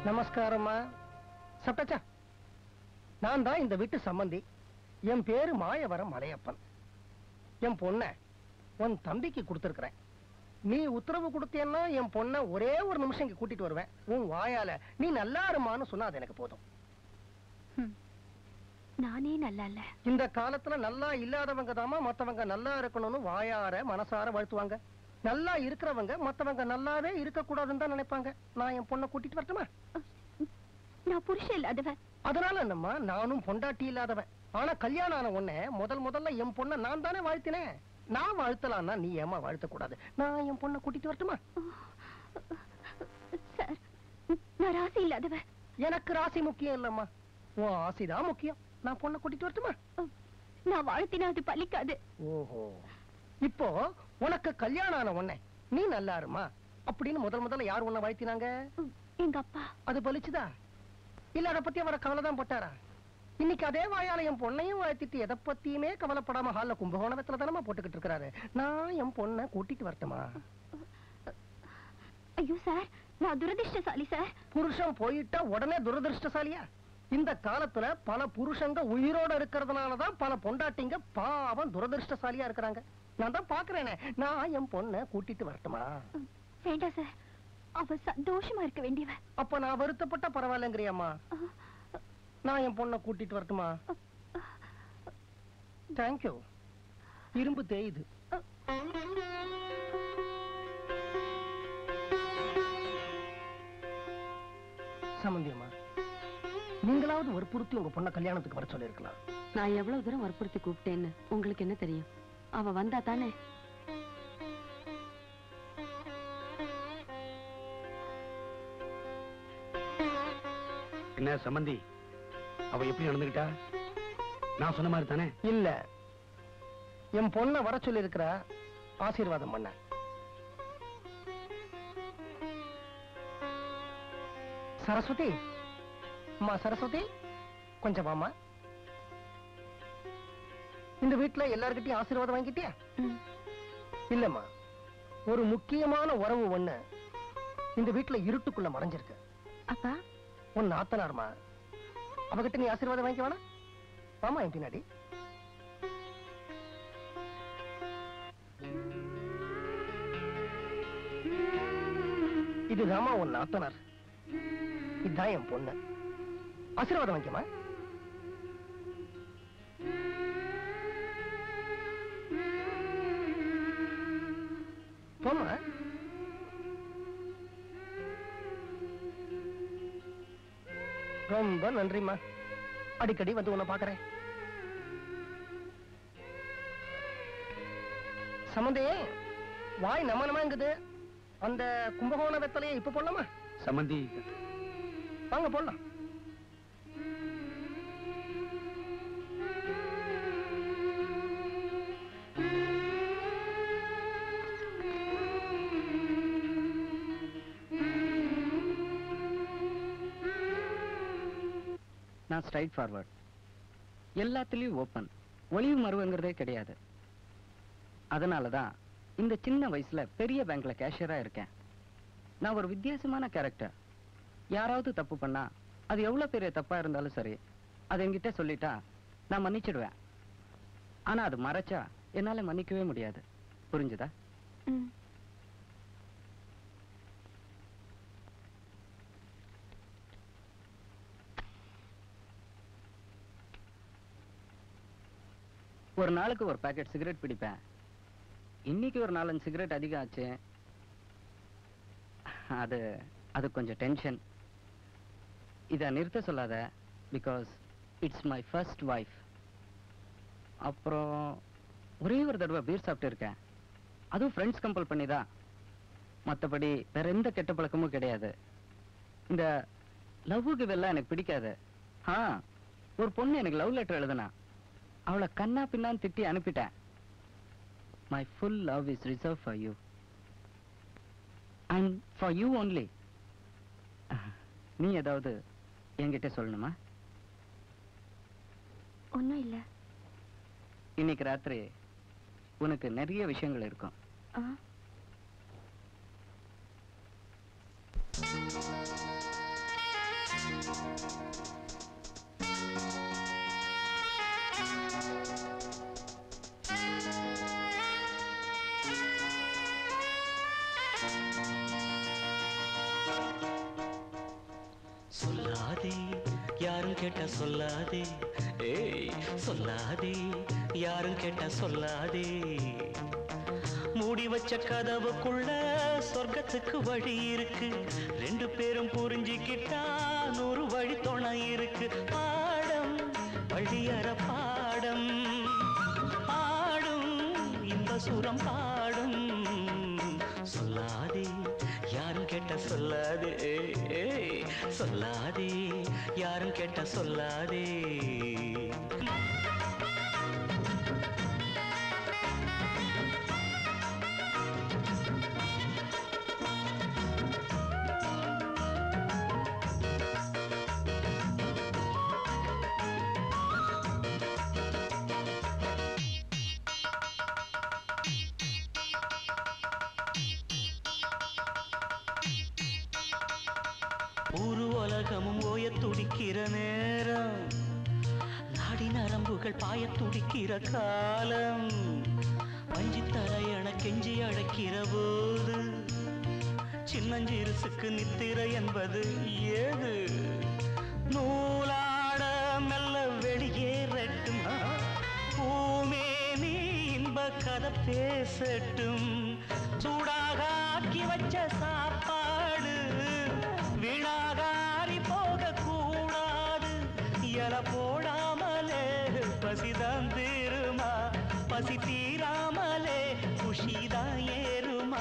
நமஸ்காரம்மா சாப்பிட்டாச்சா நான் தான் இந்த வீட்டு சம்பந்தி என் பேரு மாயவரம் மலையப்பன் என் பொண்ண உன் தம்பிக்கு கொடுத்துருக்கிறேன் நீ உத்தரவு கொடுத்தேன்னா என் பொண்ண ஒரே ஒரு நிமிஷம் இங்க கூட்டிட்டு வருவேன் உன் வாயால நீ நல்லா இருமான்னு சொன்னா அது எனக்கு போதும் நானே நல்லா இல்ல இந்த காலத்துல நல்லா இல்லாதவங்க தாமா மத்தவங்க நல்லா இருக்கணும்னு வாயார மனசார வாழ்த்துவாங்க நல்லா இருக்கிறவங்க மத்தவங்க நல்லாவே இருக்க கூடாதுன்னு தான் நினைப்பாங்க நான் என் பொண்ணை கூட்டிட்டு வரட்டுமா நான் புருஷன் இல்லாதவன் அதனால என்னம்மா நானும் பொண்டாட்டி இல்லாதவன் ஆனா கல்யாணம் ஆன உடனே முதல் முதல்ல என் பொண்ணை நான் தானே வாழ்த்தினேன் நான் வாழ்த்தலாம்னா நீ ஏமா வாழ்த்த கூடாது நான் என் பொண்ணை கூட்டிட்டு வரட்டுமா சார் நான் ராசி இல்லாதவன் எனக்கு ராசி முக்கியம் இல்லம்மா உன் ஆசைதான் முக்கியம் நான் பொண்ணை கூட்டிட்டு வரட்டுமா நான் வாழ்த்தினா அது பலிக்காது ஓஹோ இப்போ உனக்கு கல்யாணம் ஆன உடனே நீ நல்லா இருமா அப்படின்னு முதல் முதல்ல யார் உன்னை வாழ்த்தினாங்க எங்க அப்பா அது பலிச்சுதா இல்ல அதை பத்தி அவரை கவலைதான் போட்டாரா இன்னைக்கு அதே வாயால என் பொண்ணையும் வாழ்த்திட்டு எதை பத்தியுமே கவலைப்படாம ஹால்ல கும்பகோணத்துல தானமா போட்டுக்கிட்டு இருக்கிறாரு நான் என் பொண்ணை கூட்டிட்டு வரட்டுமா ஐயோ சார் நான் துரதிர்ஷ்டசாலி சார் புருஷன் போயிட்டா உடனே துரதிருஷ்டசாலியா இந்த காலத்துல பல புருஷங்க உயிரோட இருக்கிறதுனாலதான் பல பொண்டாட்டிங்க பாவம் துரதிருஷ்டசாலியா இருக்கிறாங்க நான் தான் பாக்குறேனே நான் என் பொண்ணை கூட்டிட்டு வரட்டுமா வேண்டாம் சார் அவ சந்தோஷமா இருக்க வேண்டியவ அப்ப நான் வருத்தப்பட்ட பரவாயில்லைங்கிறியம்மா நான் என் பொண்ணை கூட்டிட்டு வரட்டுமா தேங்க்யூ இரும்பு தேயுது சமந்தியம்மா நீங்களாவது வற்புறுத்தி உங்க பொண்ணை கல்யாணத்துக்கு வர சொல்லிருக்கலாம் நான் எவ்வளவு தூரம் வற்புறுத்தி கூப்பிட்டேன்னு உங்களுக்கு என்ன தெரியும் அவ வந்தா தானே என்ன சம்பந்தி அவ எப்படி நடந்துகிட்டா நான் சொன்ன மாதிரி தானே இல்ல என் பொண்ணை வர சொல்லியிருக்கிற ஆசீர்வாதம் பண்ண சரஸ்வதி அம்மா சரஸ்வதி கொஞ்சம் வாமா இந்த வீட்டுல எல்லார்கிட்டயும் ஆசீர்வாதம் வாங்கிட்டியா இல்லம்மா ஒரு முக்கியமான உறவு ஒண்ணு இந்த வீட்டுல இருட்டுக்குள்ள மறைஞ்சிருக்கு அப்பா உன் நாத்தனார்மா அவகிட்ட நீ ஆசீர்வாதம் வாங்கிக்க வேணா வாமா என் பின்னாடி இதுதாம்மா உன் நாத்தனார் இதுதான் என் பொண்ணு ஆசீர்வாதம் வாங்கிக்கமா போமா ரொம்ப நன்றிம்மா அடிக்கடி வந்து உன்னை பாக்குறேன் சம்மந்தே வாய் நம்ம நம்மங்குது அந்த கும்பகோண வெத்தலையை இப்ப போடலாமா சம்பந்தி வாங்க போடலாம் நான் ஸ்ட்ரைட் ஃபார்வர்ட் எல்லாத்துலயும் ஓப்பன் ஒளிவு மறுவுங்கிறதே கிடையாது அதனால தான் இந்த சின்ன வயசுல பெரிய பேங்க்ல கேஷியரா இருக்கேன் நான் ஒரு வித்தியாசமான கேரக்டர் யாராவது தப்பு பண்ணா அது எவ்வளவு பெரிய தப்பா இருந்தாலும் சரி அது என்கிட்ட சொல்லிட்டா நான் மன்னிச்சிடுவேன் ஆனா அது மறைச்சா என்னால மன்னிக்கவே முடியாது புரிஞ்சுதா ம். ஒரு நாளுக்கு ஒரு பாக்கெட் சிகரெட் பிடிப்பேன் இன்னைக்கு ஒரு நாலஞ்சு சிகரெட் அதிகம் ஆச்சு அது அது கொஞ்சம் டென்ஷன் இதை நிறுத்த சொல்லாத because it's my first wife அப்புறம் ஒரே ஒரு தடவை பீர் சாப்பிட்டு இருக்கேன் அதுவும் ஃப்ரெண்ட்ஸ் கம்பல் பண்ணி தான் மற்றபடி வேற எந்த கெட்ட பழக்கமும் கிடையாது இந்த லவ்வுக்கு வெல்லாம் எனக்கு பிடிக்காது ஆ ஒரு பொண்ணு எனக்கு லவ் லெட்டர் எழுதுனா அவளை கண்ணா பின்னான்னு திட்டி அனுப்பிட்டேன் my full love is reserve for you and for you only நீ ஏதாவது என்கிட்ட சொல்லணுமா ஒண்ணும் இல்ல இன்னைக்கு ராத்திரி உனக்கு நிறைய விஷயங்கள் இருக்கும் ஆ சொல்லாதே யாரும் கேட்டா சொல்லாதே ஏய் சொல்லாதே யாரும் கேட்டா சொல்லாதே மூடி வச்ச கதவுக்குள்ள சொர்க்கத்துக்கு வழி இருக்கு ரெண்டு பேரும் புரிஞ்சுக்கிட்டா நூறு வழி துணை இருக்கு பாடம் வழியற பாடம் பாடும் இன்ப சுரம் பாடும் சொல்லாதே யாரும் கேட்ட சொல்லாதே ஏய், சொல்லாதே யாரும் கேட்ட சொல்லாதே ஒரு உலகமும் ஓயத் துடிக்கிற நேரம் நாடி நரம்புகள் பாயத் துடிக்கிற காலம் வஞ்சி தலையண கெஞ்சி அழைக்கிற போது சின்னஞ்சிறுசுக்கு நித்திரை என்பது ஏது நூலாட மெல்ல வெளியேறட்டும் பூமேனி இன்ப கதை பேசட்டும் சூடாக ஆக்கி வச்ச சாப்பாடு வீணாகாரி போக கூடாது இல போடாமலே பசிதான் தீருமா பசி தீராமலே குஷிதான் ஏறுமா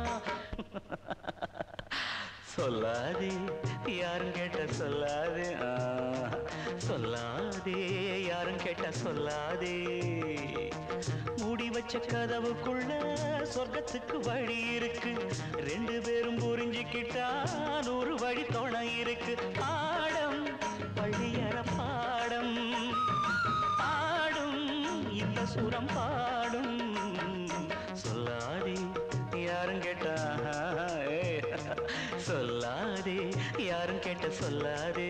சொல்லாதே யாரும் கேட்ட சொல்லாதே ஆ, சொல்லாதே யாரும் கேட்ட சொல்லாதே மூடி வச்ச கதவுக்குள்ள சொர்க்கத்துக்கு வழி இருக்கு ரெண்டு பேரும் புரிஞ்சுக்கிட்டா நூறு வழி துணை இருக்கு பாடம் பள்ளியற பாடம் பாடும் இந்த சுரம் பாடும் சொல்லாதே யாரும் கேட்டா ஏய், சொல்லாதே யாரும் கேட்ட சொல்லாதே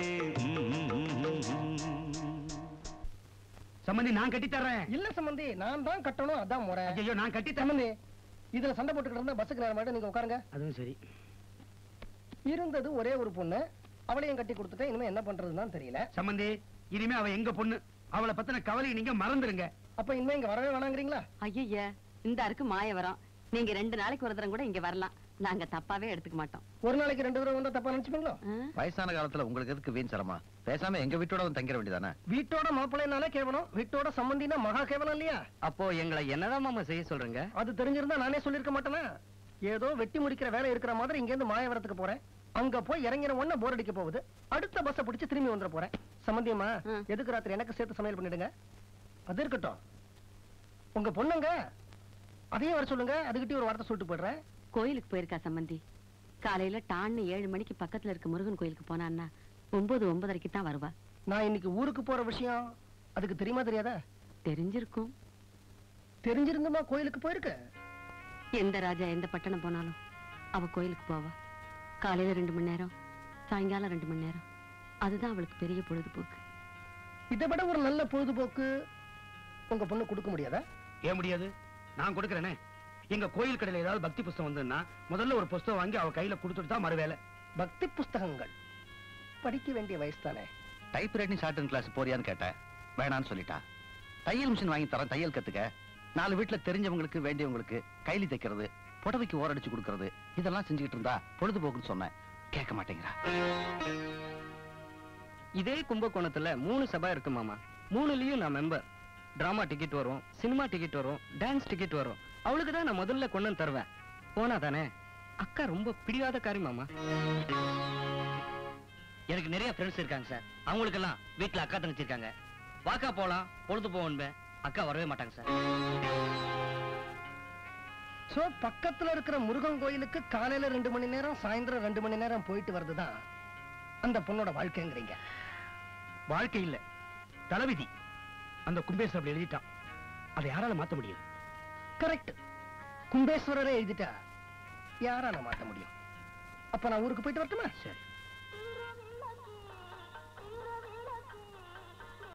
சம்பந்தி நான் கட்டி தர்றேன் இல்ல சம்பந்தி நான் தான் கட்டணும் அதான் முறை ஐயோ நான் கட்டி தரேன் சம்பந்தி இதுல சண்டை போட்டுக்கிட்டு இருந்தா பஸ்ஸுக்கு நேரம் ஆயிடும், நீங்க உட்காருங்க அதுவும் சரி இருந்தது ஒரே ஒரு பொண்ணு அவளையும் கட்டி கொடுத்துட்டேன் இனிமே என்ன பண்றதுன்னு தான் தெரியல சம்பந்தி இனிமே அவ எங்க பொண்ணு அவளை பத்தின கவலையை நீங்க மறந்துருங்க அப்ப இனிமே இங்க வரவே வேணாங்கிறீங்களா ஐயய்ய இந்த அருக்கு மாயவரம் நீங்க ரெண்டு நாளைக்கு ஒரு தரம் கூட இங்க வரலாம் நாங்க தப்பாவே எடுத்துக்க மாட்டோம் ஒரு நாளைக்கு ரெண்டு தடவை வந்தா தப்பா நினைச்சுப்பீங்களோ ஆ? வயசான காலத்துல உங்களுக்கு எதுக்கு வீண் சிரமம் பேசாம எங்க வீட்டோட வந்து தங்கிட வேண்டியதானே வீட்டோட மாப்பிள்ளைனாலே கேவலம் வீட்டோட சம்பந்தினா மகா கேவலம் இல்லையா அப்போ எங்களை என்னதான் மாமா செய்ய சொல்றீங்க அது தெரிஞ்சிருந்தா நானே சொல்லிருக்க மாட்டேனா ஏதோ வெட்டி முடிக்கிற வேலை இருக்கிற மாதிரி இங்க இருந்து மாயவரத்துக்கு போறேன் அங்க போய் இறங்கின உடனே போர் அடிக்க போகுது அடுத்த பஸ்ஸ பிடிச்சு திரும்பி வந்துட போறேன் சம்பந்தியம்மா ம். எதுக்கு ராத்திரி எனக்கு சேர்த்து சமையல் பண்ணிடுங்க அது இருக்கட்டும் உங்க பொண்ணுங்க அதையும் வர சொல்லுங்க அதுகிட்டயும் ஒரு வார்த்தை சொல்லிட்டு போயிடுறேன் கோயிலுக்கு போயிருக்கா சம்பந்தி காலையில டான்னு ஏழு மணிக்கு பக்கத்துல இருக்க முருகன் கோயிலுக்கு போனான்னா ஒன்பது ஒன்பதரைக்கு தான் வருவா நான் இன்னைக்கு ஊருக்கு போற விஷயம் அதுக்கு தெரியுமா தெரியாதா தெரிஞ்சிருக்கும் தெரிஞ்சிருந்துமா கோயிலுக்கு போயிருக்கு எந்த ராஜா எந்த பட்டணம் போனாலும் அவ கோயிலுக்கு போவா காலையில ரெண்டு மணி நேரம் சாயங்காலம் ரெண்டு மணி நேரம் அதுதான் அவளுக்கு பெரிய பொழுதுபோக்கு இதை விட ஒரு நல்ல பொழுதுபோக்கு உங்க பொண்ணு கொடுக்க முடியாதா ஏன் முடியாது நான் கொடுக்கறேனே எங்க கோயில் கடையில ஏதாவது பக்தி புஸ்தகம் வந்ததுன்னா முதல்ல ஒரு புஸ்தகம் வாங்கி அவ கையில கொடுத்துட்டு தான் மறுவேலை பக்தி புஸ்தகங்கள் படிக்க வேண்டிய வயசு தானே டைப் ரைட்டிங் ஷார்ட் கிளாஸ் போறியான்னு கேட்டேன் வேணான்னு சொல்லிட்டா தையல் மிஷின் வாங்கி தரேன் தையல் கத்துக்க நாலு வீட்டுல தெரிஞ்சவங்களுக்கு வேண்டியவங்களுக்கு கைலி தைக்கிறது புடவைக்கு ஓரடிச்சு கொடுக்கறது இதெல்லாம் செஞ்சுக்கிட்டு இருந்தா பொழுதுபோக்குன்னு சொன்னேன் கேட்க மாட்டேங்கிறா இதே கும்பகோணத்துல மூணு சபா இருக்கு மாமா மூணுலயும் நான் மெம்பர் டிராமா டிக்கெட் வரும் சினிமா டிக்கெட் வரும் டான்ஸ் டிக்கெட் வரும் அவளுக்கு தான் நான் முதல்ல கொண்டு வந்து தருவேன் போனா தானே அக்கா ரொம்ப பிடிவாத காரி மாமா எனக்கு நிறைய ஃப்ரெண்ட்ஸ் இருக்காங்க சார் அவங்களுக்கெல்லாம் வீட்டுல அக்கா தங்கச்சி இருக்காங்க வாக்கா போலாம் பொழுது போவோன்பேன் அக்கா வரவே மாட்டாங்க சார் சோ பக்கத்துல இருக்கிற முருகன் கோயிலுக்கு காலையில ரெண்டு மணி நேரம் சாயந்தரம் ரெண்டு மணி நேரம் போயிட்டு வர்றதுதான் அந்த பொண்ணோட வாழ்க்கைங்கிறீங்க வாழ்க்கை இல்ல தலைவிதி அந்த கும்பேஸ்வர் அப்படி எழுதிட்டான் அதை யாரால மாத்த முடியும் கரெக்ட் கும்பேஸ்வரரே எழுதிட்டா யாரால மாத்த முடியும் அப்ப நான் ஊருக்கு போயிட்டு வரட்டுமா சரி